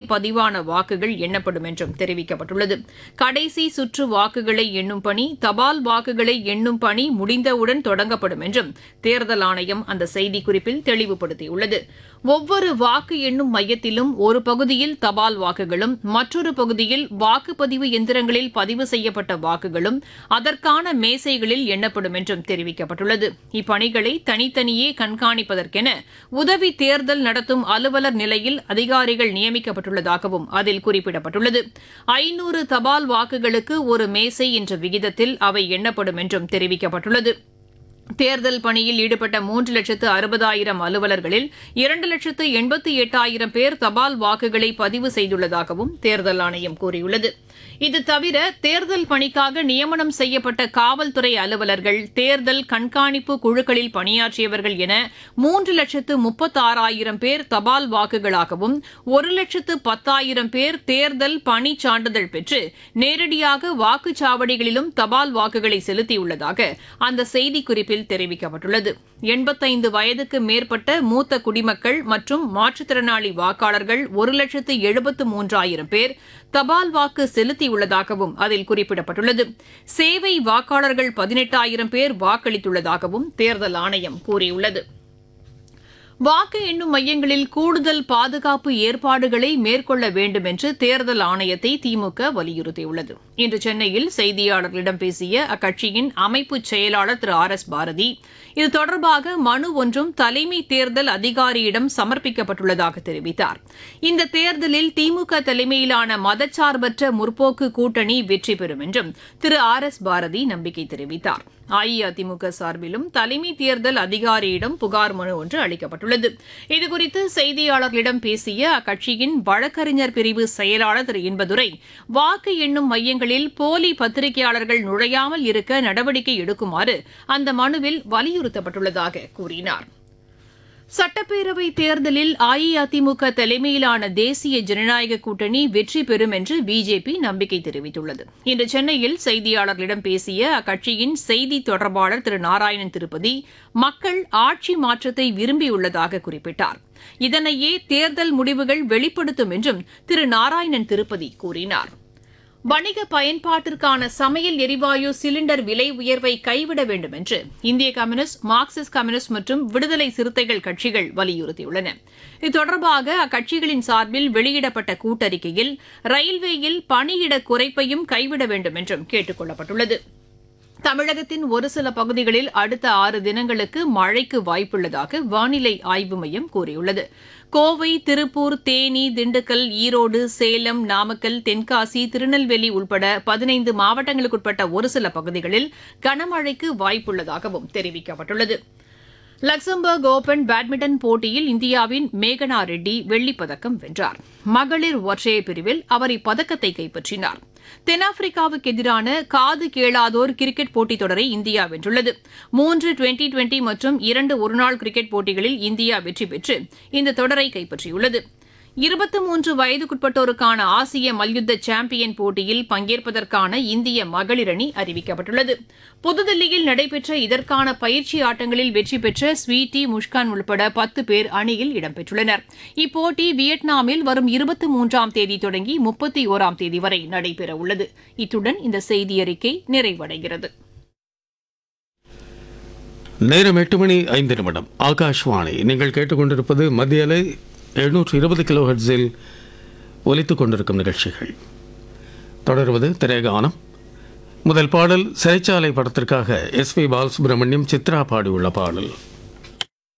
பதிவான வாக்குகள் எண்ணப்படும் என்றும் தெரிவிக்கப்பட்டுள்ளது கடைசி சுற்று வாக்குகளை எண்ணும் பணி தபால் வாக்குகளை எண்ணும் பணி முடிந்தவுடன் தொடங்கப்படும் என்றும் தேர்தல் ஆணையம் அந்த செய்திக்குறிப்பில் தெளிவுபடுத்தியுள்ளது ஒவ்வொரு வாக்கு எண்ணும் மையத்திலும் ஒரு பகுதியில் தபால் வாக்குகளும் மற்றொரு பகுதியில் வாக்குப்பதிவு எந்திரங்களில் பதிவு செய்யப்பட்ட வாக்குகளும் அதற்கான மேசைகளில் எண்ணப்படும் என்றும் தெரிவிக்கப்பட்டுள்ளது இப்பணிகளை தனித்தனியே கண்காணிப்பதற்கென உதவி தேர்தல் நடத்தும் அலுவலர் நிலையில் அதிகாரிகள் நியமிக்கப்பட்டுள்ளதாகவும் அதில் குறிப்பிடப்பட்டுள்ளது ஐநூறு தபால் வாக்குகளுக்கு ஒரு மேசை என்ற விகிதத்தில் அவை எண்ணப்படும் என்றும் தெரிவிக்கப்பட்டுள்ளது தேர்தல் பணியில் ஈடுபட்ட மூன்று லட்சத்து அறுபதாயிரம் அலுவலர்களில் இரண்டு லட்சத்து எண்பத்தி எட்டாயிரம் பேர் தபால் வாக்குகளை பதிவு செய்துள்ளதாகவும் தேர்தல் ஆணையம் கூறியுள்ளது இது தவிர தேர்தல் பணிக்காக நியமனம் செய்யப்பட்ட காவல்துறை அலுவலர்கள் தேர்தல் கண்காணிப்பு குழுக்களில் பணியாற்றியவர்கள் என மூன்று லட்சத்து முப்பத்தாறாயிரம் பேர் தபால் வாக்குகளாகவும் ஒரு லட்சத்து பத்தாயிரம் பேர் தேர்தல் பணி சான்றிதழ் பெற்று நேரடியாக வாக்குச்சாவடிகளிலும் தபால் வாக்குகளை செலுத்தியுள்ளதாக அந்த செய்திக்குறிப்பில் தெரிவிக்கப்பட்டுள்ளது எண்பத்தைந்து வயதுக்கு மேற்பட்ட மூத்த குடிமக்கள் மற்றும் மாற்றுத்திறனாளி வாக்காளர்கள் ஒரு லட்சத்து எழுபத்து மூன்றாயிரம் பேர் தபால் வாக்கு செலுத்தியுள்ளதாகவும் அதில் குறிப்பிடப்பட்டுள்ளது சேவை வாக்காளர்கள் பதினெட்டாயிரம் பேர் வாக்களித்துள்ளதாகவும் தேர்தல் ஆணையம் கூறியுள்ளது வாக்கு எண்ணும் மையங்களில் கூடுதல் பாதுகாப்பு ஏற்பாடுகளை மேற்கொள்ள வேண்டும் என்று தேர்தல் ஆணையத்தை திமுக வலியுறுத்தியுள்ளது இன்று சென்னையில் செய்தியாளர்களிடம் பேசிய அக்கட்சியின் அமைப்பு செயலாளர் திரு ஆர் எஸ் பாரதி இது தொடர்பாக மனு ஒன்றும் தலைமை தேர்தல் அதிகாரியிடம் சமர்ப்பிக்கப்பட்டுள்ளதாக தெரிவித்தார் இந்த தேர்தலில் திமுக தலைமையிலான மதச்சார்பற்ற முற்போக்கு கூட்டணி வெற்றி பெறும் என்றும் திரு ஆர் எஸ் பாரதி நம்பிக்கை தெரிவித்தார் அஇஅதிமுக சார்பிலும் தலைமை தேர்தல் அதிகாரியிடம் புகார் மனு ஒன்று அளிக்கப்பட்டுள்ளது இதுகுறித்து செய்தியாளர்களிடம் பேசிய அக்கட்சியின் வழக்கறிஞர் பிரிவு செயலாளர் திரு இன்பதுரை வாக்கு எண்ணும் மையங்களில் போலி பத்திரிகையாளர்கள் நுழையாமல் இருக்க நடவடிக்கை எடுக்குமாறு அந்த மனுவில் வலியுறுத்தப்பட்டுள்ளதாக கூறினார் சட்டப்பேரவை தேர்தலில் அஇஅதிமுக தலைமையிலான தேசிய ஜனநாயக கூட்டணி வெற்றி பெறும் என்று பிஜேபி நம்பிக்கை தெரிவித்துள்ளது இன்று சென்னையில் செய்தியாளர்களிடம் பேசிய அக்கட்சியின் செய்தி தொடர்பாளர் திரு நாராயணன் திருப்பதி மக்கள் ஆட்சி மாற்றத்தை விரும்பியுள்ளதாக குறிப்பிட்டார் இதனையே தேர்தல் முடிவுகள் வெளிப்படுத்தும் என்றும் திரு நாராயணன் திருப்பதி கூறினார் வணிக பயன்பாட்டிற்கான சமையல் எரிவாயு சிலிண்டர் விலை உயர்வை கைவிட வேண்டும் என்று இந்திய கம்யூனிஸ்ட் மார்க்சிஸ்ட் கம்யூனிஸ்ட் மற்றும் விடுதலை சிறுத்தைகள் கட்சிகள் வலியுறுத்தியுள்ளன இது தொடர்பாக அக்கட்சிகளின் சார்பில் வெளியிடப்பட்ட கூட்டறிக்கையில் ரயில்வேயில் பணியிட குறைப்பையும் கைவிட வேண்டும் என்றும் கேட்டுக் கொள்ளப்பட்டுள்ளது தமிழகத்தின் ஒரு சில பகுதிகளில் அடுத்த ஆறு தினங்களுக்கு மழைக்கு வாய்ப்புள்ளதாக வானிலை ஆய்வு மையம் கூறியுள்ளது கோவை திருப்பூர் தேனி திண்டுக்கல் ஈரோடு சேலம் நாமக்கல் தென்காசி திருநெல்வேலி உட்பட பதினைந்து மாவட்டங்களுக்குட்பட்ட ஒரு சில பகுதிகளில் கனமழைக்கு வாய்ப்புள்ளதாகவும் தெரிவிக்கப்பட்டுள்ளது லக்சம்பர்க் ஓபன் பேட்மிண்டன் போட்டியில் இந்தியாவின் மேகனா ரெட்டி வெள்ளிப்பதக்கம் வென்றார் மகளிர் ஒற்றையர் பிரிவில் அவர் இப்பதக்கத்தை கைப்பற்றினார் தென்னாப்பிரிக்காவுக்கு எதிரான காது கேளாதோர் கிரிக்கெட் போட்டித் தொடரை இந்தியா வென்றுள்ளது மூன்று டுவெண்டி டுவெண்டி மற்றும் இரண்டு ஒருநாள் கிரிக்கெட் போட்டிகளில் இந்தியா வெற்றி பெற்று இந்த தொடரை கைப்பற்றியுள்ளது இருபத்தி மூன்று வயதுக்குட்பட்டோருக்கான ஆசிய மல்யுத்த சாம்பியன் போட்டியில் பங்கேற்பதற்கான இந்திய மகளிர் அணி அறிவிக்கப்பட்டுள்ளது புதுதில்லியில் நடைபெற்ற இதற்கான பயிற்சி ஆட்டங்களில் வெற்றி பெற்ற ஸ்வீட்டி முஷ்கான் உள்பட பத்து பேர் அணியில் இடம்பெற்றுள்ளனர் இப்போட்டி வியட்நாமில் வரும் இருபத்தி மூன்றாம் தேதி தொடங்கி முப்பத்தி ஓராம் தேதி வரை நடைபெறவுள்ளது இத்துடன் இந்த செய்தியறிக்கை நிறைவடைகிறது நேரம் எட்டு மணி ஐந்து நிமிடம் ஆகாஷ்வாணி நீங்கள் கேட்டுக்கொண்டிருப்பது மத்திய அலை எழுநூற்று இருபது கிலோ ஹெர்ட்ஸில் ஒலித்துக் கொண்டிருக்கும் நிகழ்ச்சிகள் தொடர்வது திரைகானம் முதல் பாடல் சிறைச்சாலை படத்திற்காக எஸ் பி பாலசுப்ரமணியம் சித்ரா பாடியுள்ள பாடல்